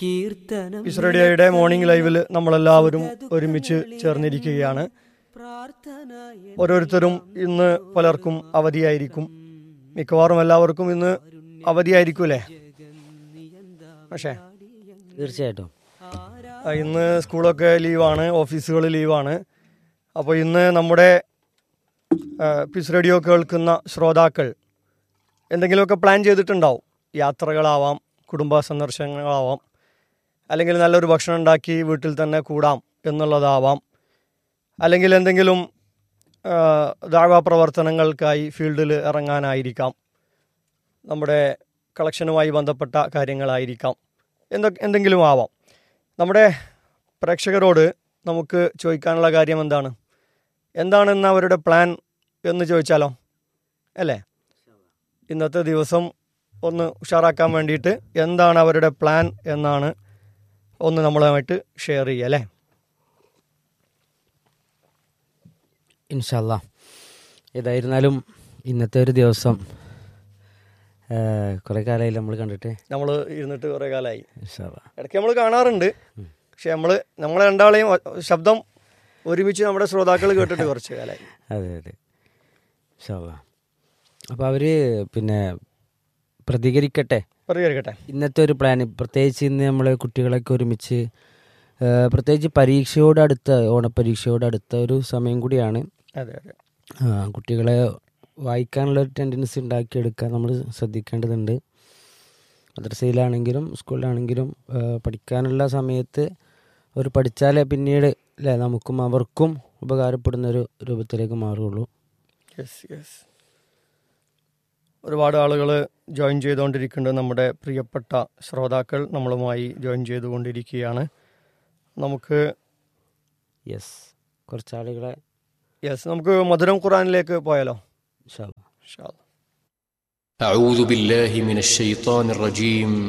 കീർത്തനം പീസ് റേഡിയോയുടെ മോർണിംഗ് ലൈവിൽ നമ്മളെല്ലാവരും ഒരുമിച്ച് ചേർന്നിരിക്കുകയാണ് പ്രാർത്ഥന ഓരോരുത്തരും ഇന്ന് പലർക്കും അവധിയായിരിക്കും മിക്കവാറും എല്ലാവർക്കും ഇന്ന് അവധിയായിരിക്കും അല്ലേ പക്ഷേ തീർച്ചയായിട്ടും ആ, ഇന്ന് സ്കൂളൊക്കെ ലീവാണ് ഓഫീസുകൾ ലീവാണ് അപ്പോൾ ഇന്ന് നമ്മുടെ ആ, പീസ് റേഡിയോ കേൾക്കുന്ന ശ്രോതാക്കൾ എന്തെങ്കിലുമൊക്കെ പ്ലാൻ ചെയ്തിട്ടുണ്ടാവും യാത്രകളാവാം കുടുംബ സന്ദർശനങ്ങളാവാം അല്ലെങ്കിൽ നല്ലൊരു ഭക്ഷണം ഉണ്ടാക്കി വീട്ടിൽ തന്നെ കൂടാം എന്നുള്ളതാവാം അല്ലെങ്കിൽ എന്തെങ്കിലും ആ, ദാവാ പ്രവർത്തനങ്ങൾക്കായി ഫീൽഡിൽ ഇറങ്ങാനായിരിക്കാം നമ്മുടെ കളക്ഷനുമായി ബന്ധപ്പെട്ട കാര്യങ്ങളായിരിക്കാം എന്തൊക്കെ എന്തെങ്കിലും ആവാം നമ്മുടെ പ്രേക്ഷകരോട് നമുക്ക് ചോദിക്കാനുള്ള കാര്യം എന്താണ് എന്താണെന്ന് അവരുടെ പ്ലാൻ എന്ന് ചോദിച്ചാലോ അല്ലേ ഇന്നത്തെ ദിവസം ഒന്ന് ഉഷാറാക്കാൻ വേണ്ടിയിട്ട് എന്താണ് അവരുടെ പ്ലാൻ എന്നാണ് ഒന്ന് നമ്മളുമായിട്ട് ഷെയർ ചെയ്യുക അല്ലേ ഇൻഷല്ല ഏതായിരുന്നാലും ഇന്നത്തെ ഒരു ദിവസം കുറെ കാലമായി നമ്മൾ കണ്ടിട്ട് നമ്മൾ ഇരുന്നിട്ട് കുറേ കാലമായി ഇൻഷല്ല ഇടയ്ക്ക് നമ്മൾ കാണാറുണ്ട് പക്ഷെ നമ്മൾ നമ്മളെ രണ്ടാളെയും ഒ- ശബ്ദം ഒരുമിച്ച് നമ്മുടെ ശ്രോതാക്കൾ കേട്ടിട്ട് കുറച്ച് കാലമായി അതെ അതെ ഇൻഷല്ല അപ്പോൾ അവർ പിന്നെ പ്രതികരിക്കട്ടെ പ്രതികരിക്കട്ടെ ഇന്നത്തെ ഒരു പ്ലാൻ പ്രത്യേകിച്ച് ഇന്ന് നമ്മൾ കുട്ടികളൊക്കെ ഒരുമിച്ച് ആ, പ്രത്യേകിച്ച് പരീക്ഷയോട് അടുത്ത ഓണപ്പരീക്ഷയോട് അടുത്ത ഒരു സമയം കൂടിയാണ് അതെ അതെ ആ, കുട്ടികളെ വായിക്കാനുള്ള ഒരു ടെൻഡൻസി ഉണ്ടാക്കിയെടുക്കാൻ നമ്മൾ ശ്രദ്ധിക്കേണ്ടതുണ്ട് മദ്രസയിലാണെങ്കിലും സ്കൂളിലാണെങ്കിലും ആ, പഠിക്കാനുള്ള സമയത്ത് അവർ പഠിച്ചാലേ പിന്നീട് അല്ലേ നമുക്കും അവർക്കും ഉപകാരപ്പെടുന്ന ഒരു രൂപത്തിലേക്ക് മാറുകയുള്ളൂ യെസ് യെസ് ഒരുപാട് ആളുകൾ ജോയിൻ ചെയ്തുകൊണ്ടിരിക്കുന്നുണ്ട് നമ്മുടെ പ്രിയപ്പെട്ട ശ്രോതാക്കൾ നമ്മളുമായി ജോയിൻ ചെയ്തുകൊണ്ടിരിക്കുകയാണ് നമുക്ക് യെസ് കുറച്ച് ആളുകളെ യെസ് നമുക്ക് മധുരം ഖുറാനിലേക്ക് പോയാലോ ഇൻഷാ അല്ലാ. ഇൻഷാ അല്ലാ. أعوذ بالله من الشيطان الرجيم